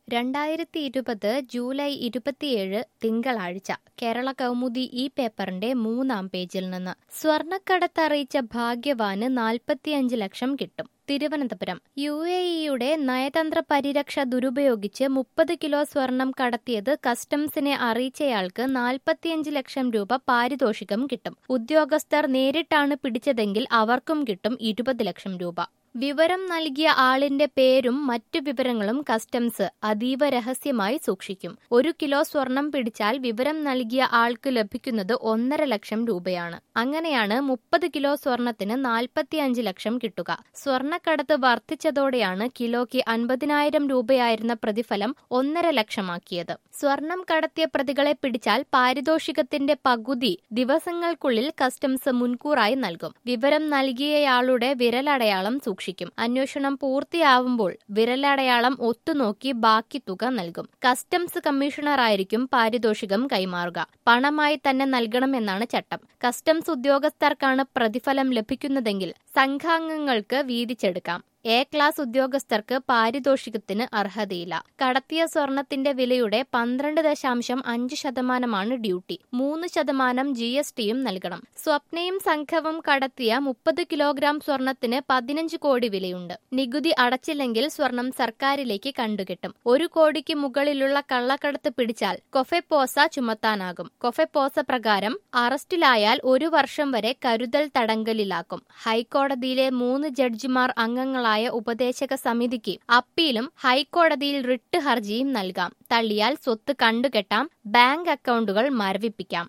രണ്ടായിരത്തി ഇരുപത് ജൂലൈ ഇരുപത്തിയേഴ് തിങ്കളാഴ്ച കേരള കൗമുദി ഈ പേപ്പറിന്റെ മൂന്നാം പേജിൽ നിന്ന് സ്വർണക്കടത്തറിയിച്ച ഭാഗ്യവാന് നാൽപ്പത്തിയഞ്ച് ലക്ഷം കിട്ടും തിരുവനന്തപുരം യു എ ഇയുടെ നയതന്ത്ര പരിരക്ഷ ദുരുപയോഗിച്ച് മുപ്പത് കിലോ സ്വർണം കടത്തിയത് കസ്റ്റംസിനെ അറിയിച്ചയാൾക്ക് നാൽപ്പത്തിയഞ്ച് ലക്ഷം രൂപ പാരിതോഷികം കിട്ടും ഉദ്യോഗസ്ഥർ നേരിട്ടാണ് പിടിച്ചതെങ്കിൽ അവർക്കും കിട്ടും ഇരുപത് ലക്ഷം രൂപ വിവരം നൽകിയ ആളിന്റെ പേരും മറ്റു വിവരങ്ങളും കസ്റ്റംസ് അതീവ രഹസ്യമായി സൂക്ഷിക്കും ഒരു കിലോ സ്വർണം പിടിച്ചാൽ വിവരം നൽകിയ ആൾക്ക് ലഭിക്കുന്നത് ഒന്നര ലക്ഷം രൂപയാണ് അങ്ങനെയാണ് മുപ്പത് കിലോ സ്വർണത്തിന് നാൽപ്പത്തിയഞ്ച് ലക്ഷം കിട്ടുക സ്വർണക്കടത്ത് വർദ്ധിച്ചതോടെയാണ് കിലോയ്ക്ക് അൻപതിനായിരം രൂപയായിരുന്ന പ്രതിഫലം ഒന്നര ലക്ഷമാക്കിയത് സ്വർണം കടത്തിയ പ്രതികളെ പിടിച്ചാൽ പാരിതോഷികത്തിന്റെ പകുതി ദിവസങ്ങൾക്കുള്ളിൽ കസ്റ്റംസ് മുൻകൂറായി നൽകും വിവരം നൽകിയയാളുടെ വിരലടയാളം സൂക്ഷിക്കും സൂക്ഷിക്കും അന്വേഷണം പൂർത്തിയാവുമ്പോൾ വിരലടയാളം ഒത്തുനോക്കി ബാക്കി തുക നൽകും കസ്റ്റംസ് കമ്മീഷണറായിരിക്കും പാരിതോഷികം കൈമാറുക പണമായി തന്നെ നൽകണമെന്നാണ് ചട്ടം കസ്റ്റംസ് ഉദ്യോഗസ്ഥർക്കാണ് പ്രതിഫലം ലഭിക്കുന്നതെങ്കിൽ സംഘാംഗങ്ങൾക്ക് വീതിച്ചെടുക്കാം എ ക്ലാസ് ഉദ്യോഗസ്ഥർക്ക് പാരിതോഷികത്തിന് അർഹതയില്ല കടത്തിയ സ്വർണത്തിന്റെ വിലയുടെ പന്ത്രണ്ട് ദശാംശം അഞ്ച് ശതമാനമാണ് ഡ്യൂട്ടി മൂന്ന് ശതമാനം ജി എസ് ടിയും നൽകണം സ്വപ്നയും സംഘവും കടത്തിയ മുപ്പത് കിലോഗ്രാം സ്വർണത്തിന് പതിനഞ്ച് കോടി വിലയുണ്ട് നികുതി അടച്ചില്ലെങ്കിൽ സ്വർണം സർക്കാരിലേക്ക് കണ്ടുകിട്ടും ഒരു കോടിക്ക് മുകളിലുള്ള കള്ളക്കടത്ത് പിടിച്ചാൽ കൊഫെപ്പോസ ചുമത്താനാകും കൊഫെപ്പോസ പ്രകാരം അറസ്റ്റിലായാൽ ഒരു വർഷം വരെ കരുതൽ തടങ്കലിലാക്കും ഹൈക്കോടതിയിലെ മൂന്ന് ജഡ്ജിമാർ അംഗങ്ങളായ ായ ഉപദേശക സമിതിക്ക് അപ്പീലും ഹൈക്കോടതിയിൽ റിട്ട് ഹർജിയും നൽകാം തള്ളിയാൽ സ്വത്ത് കണ്ടുകെട്ടാം ബാങ്ക് അക്കൗണ്ടുകൾ മരവിപ്പിക്കാം